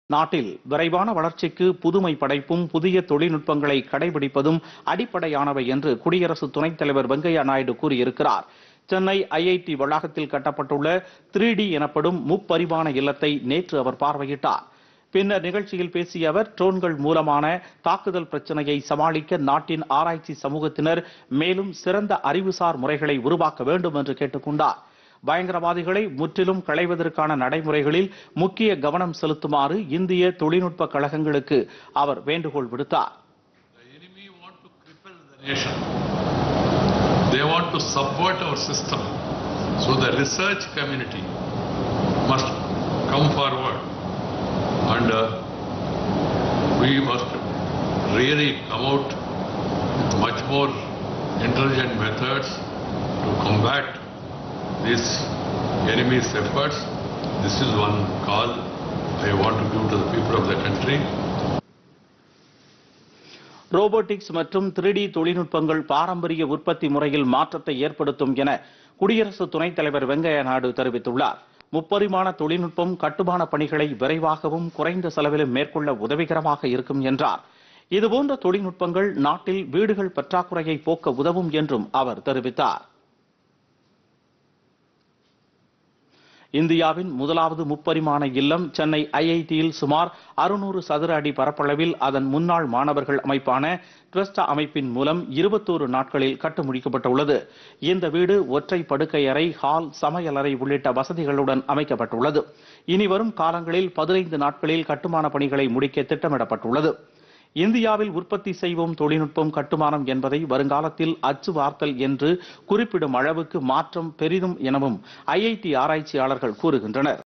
நாட்டில் விரைவான வளர்ச்சிக்கு புதுமை படைப்பும் புதிய தொழில்நுட்பங்களை கடைபிடிப்பதும் அடிப்படையானவை என்று குடியரசு துணைத் தலைவர் வெங்கையா நாயுடு கூறியிருக்கிறார் சென்னை ஐஐடி வளாகத்தில் கட்டப்பட்டுள்ள த்ரீ டி எனப்படும் முப்பரிமாண இல்லத்தை நேற்று அவர் பார்வையிட்டார் பின்னர் நிகழ்ச்சியில் பேசிய அவர் ட்ரோன்கள் மூலமான தாக்குதல் பிரச்சனையை சமாளிக்க நாட்டின் ஆராய்ச்சி சமூகத்தினர் மேலும் சிறந்த அறிவுசார் முறைகளை உருவாக்க வேண்டும் என்று கேட்டுக்கொண்டார் பயங்கரவாதிகளை முற்றிலும் களைவதற்கான நடைமுறைகளில் முக்கிய கவனம் செலுத்துமாறு இந்திய தொழில்நுட்ப கழகங்களுக்கு அவர் வேண்டுகோள் விடுத்தார் The enemy want to cripple the nation. They want to subvert our system. So the research community must come forward and uh, we must really come out with much more intelligent methods to combat these enemy's efforts. This is one call I want to give to the people of the country. Robotics மற்றும் 3D தொழில்நுட்பங்கள் பாரம்பரிய உற்பத்தி முறையில் மாற்றத்தை ஏற்படுத்தும் என குடியரசு துணைத் தலைவர் வெங்கையா நாயுடு தெரிவித்துள்ளார் முப்பரிமாண தொழில்நுட்பம் கட்டுமான பணிகளை விரைவாகவும் குறைந்த செலவிலும் மேற்கொள்ள உதவிகரமாக இருக்கும் என்றார் இதுபோன்ற தொழில்நுட்பங்கள் நாட்டில் வீடுகள் பற்றாக்குறையை போக்க உதவும் என்றும் அவர் தெரிவித்தார் இந்தியாவின் முதலாவது முப்பரிமாண இல்லம் சென்னை ஐஐடியில் சுமார் அறுநூறு சதுர அடி பரப்பளவில் அதன் முன்னாள் மாணவர்கள் அமைப்பான ட்வெஸ்டா அமைப்பின் மூலம் இருபத்தோரு நாட்களில் கட்டு முடிக்கப்பட்டுள்ளது இந்த வீடு ஒற்றை படுக்கை அறை ஹால் சமையலறை உள்ளிட்ட வசதிகளுடன் அமைக்கப்பட்டுள்ளது இனி வரும் காலங்களில் பதினைந்து நாட்களில் கட்டுமான பணிகளை முடிக்க திட்டமிடப்பட்டுள்ளது இந்தியாவில் உற்பத்தி செய்வோம் தொழில்நுட்பம் கட்டுமானம் என்பதை வருங்காலத்தில் அச்சு வார்த்தல் என்று குறிப்பிடும் அளவுக்கு மாற்றம் பெரிதும் எனவும் ஐஐடி ஆராய்ச்சியாளர்கள் கூறுகின்றனர்